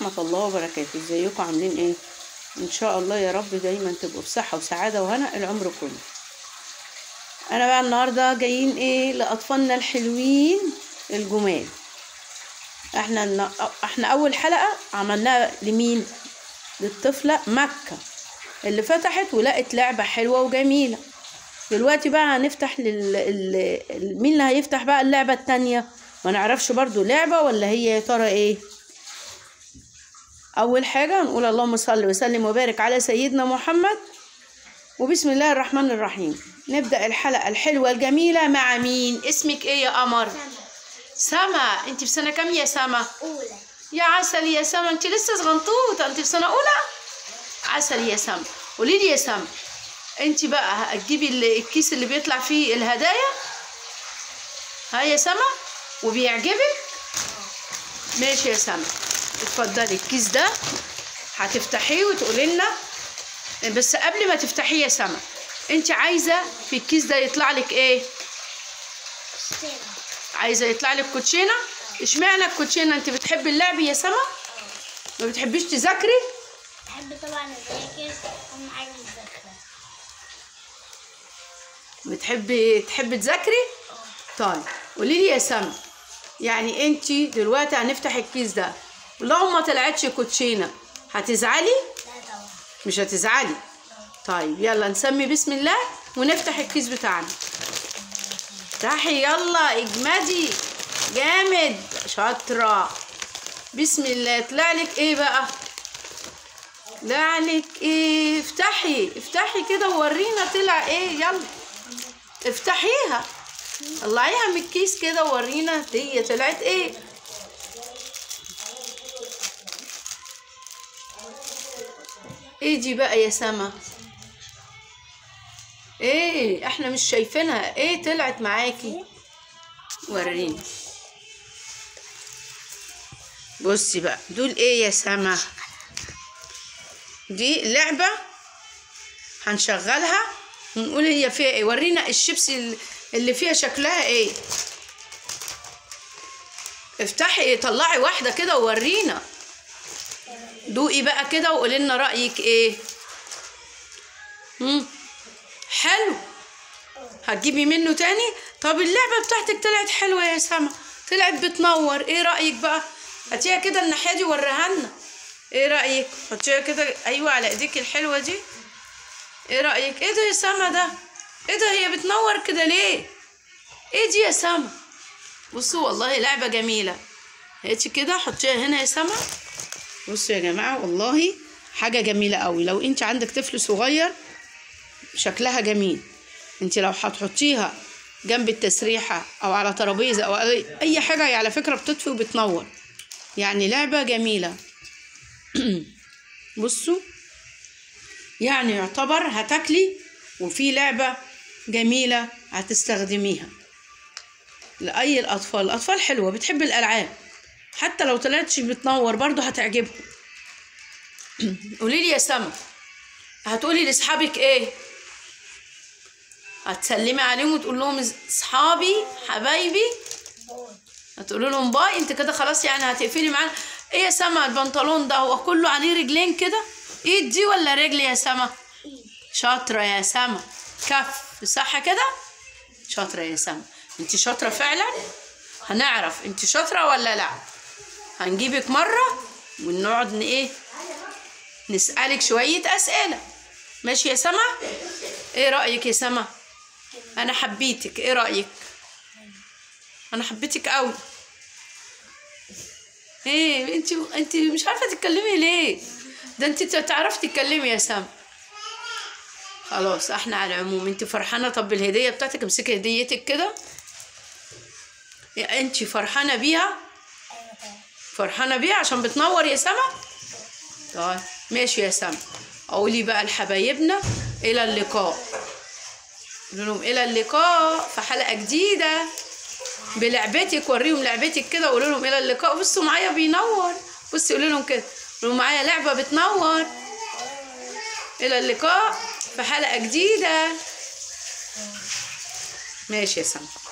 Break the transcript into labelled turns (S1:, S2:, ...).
S1: ورحمة الله وبركاته ازيكم عاملين ايه ان شاء الله يا رب دايما تبقوا بصحة وسعادة وهنا العمر كله انا بقى النهاردة جايين ايه لاطفالنا الحلوين الجمال احنا النا- احنا اول حلقة عملناها لمين للطفلة مكة اللي فتحت ولقت لعبة حلوة وجميلة دلوقتي بقى هنفتح لل... ال... ال- مين اللي هيفتح بقى اللعبة التانية ما نعرفش برضو لعبة ولا هي يا ترى ايه اول حاجة نقول اللهم صل وسلم وبارك على سيدنا محمد وبسم الله الرحمن الرحيم نبدأ الحلقة الحلوة الجميلة مع مين اسمك ايه يا قمر سما انت في سنة كام يا سما
S2: أولى
S1: يا عسل يا سما انت لسه صغنطوطة انت في سنة اولى عسل يا سما قولي لي يا سما انت بقى هتجيبي ال- الكيس اللي بيطلع فيه الهدايا ها يا سما وبيعجبك ماشي يا سما اتفضلي الكيس ده هتفتحيه وتقولي لنا بس قبل ما تفتحيه يا سما انت عايزه في الكيس ده يطلع لك ايه
S2: اشتري
S1: عايزه يطلع لك كوتشينه اشمعنى الكوتشينه انت بتحبي اللعب يا سما ما بتحبيش تذاكري
S2: بحب طبعا أذاكر أهم حاجة المذاكرة
S1: بتحبي تحبي تذاكري طيب قولي لي يا سما يعني انت دلوقتي هنفتح الكيس ده لو ما طلعتش كوتشينه هتزعلي
S2: لا طبعا
S1: مش هتزعلي طيب يلا نسمي بسم الله ونفتح الكيس بتاعنا افتحي يلا اجمدي جامد شاطرة بسم الله طلع لك ايه بقى طلع لك ايه افتحي افتحي كده وورينا طلع ايه يلا افتحيها طلعيها من الكيس كده وورينا هي طلعت ايه ايه دي بقى يا سما ايه احنا مش شايفينها ايه طلعت معاكي وريني بصي بقى دول ايه يا سما دي لعبة هنشغلها ونقول هي فيها ايه ورينا الشيبسي ال- اللي فيها شكلها ايه افتحي طلعي واحدة كده وورينا دوقي بقى كده وقولي لنا رأيك ايه مم. حلو هتجيبي منه تاني طب اللعبة بتاعتك طلعت حلوة يا سما طلعت بتنور ايه رأيك بقى هاتيها كده الناحية دي وريها لنا ايه رأيك حطيها كده ايوه على ايديك الحلوة دي ايه رأيك ايه ده يا سما ده ايه ده هي بتنور كده ليه ايه دي يا سما بصوا والله لعبة جميلة هاتي كده حطيها هنا يا سما بصوا يا جماعة والله حاجة جميلة قوي لو انت عندك طفل صغير شكلها جميل انت لو هتحطيها جنب التسريحة او على ترابيزة او اي أي حاجة هي على فكرة بتطفي وبتنور يعني لعبة جميلة بصوا يعني يعتبر هتاكلي وفي لعبة جميلة هتستخدميها لأي الأطفال الأطفال حلوة بتحب الألعاب حتى لو طلعتش بتنور برضو هتعجبهم قولي لي يا سما هتقولي لاصحابك ايه هتسلمي عليهم وتقول لهم اصحابي حبايبي هتقولي لهم باي انت كده خلاص يعني هتقفلي معانا ايه يا سما البنطلون ده هو كله عليه رجلين كده ايد دي ولا رجل يا سما شاطره يا سما كف صح كده شاطره يا سما انت شاطره فعلا هنعرف انت شاطره ولا لا هنجيبك مره ونقعد ن- ايه نسألك شوية أسئلة ماشي يا سما ايه رأيك يا سما انا حبيتك ايه رأيك انا حبيتك قوي ايه انت انت مش عارفة تتكلمي ليه ده انت تعرفي تتكلمي يا سما خلاص احنا على العموم انت فرحانة طب بالهدية بتاعتك امسكي هديتك كده يا انت فرحانة بيها
S2: أيوة طبعا
S1: فرحانة بيها عشان بتنور يا سما طيب ماشي يا سما قولي بقى لحبايبنا إلى اللقاء قولوا لهم إلى اللقاء في حلقة جديدة بلعبتك وريهم لعبتك كده وقولوا لهم إلى اللقاء بصوا معايا بينور بصي قولوا لهم كده قولوا معايا لعبة بتنور إلى اللقاء في حلقة جديدة ماشي يا سما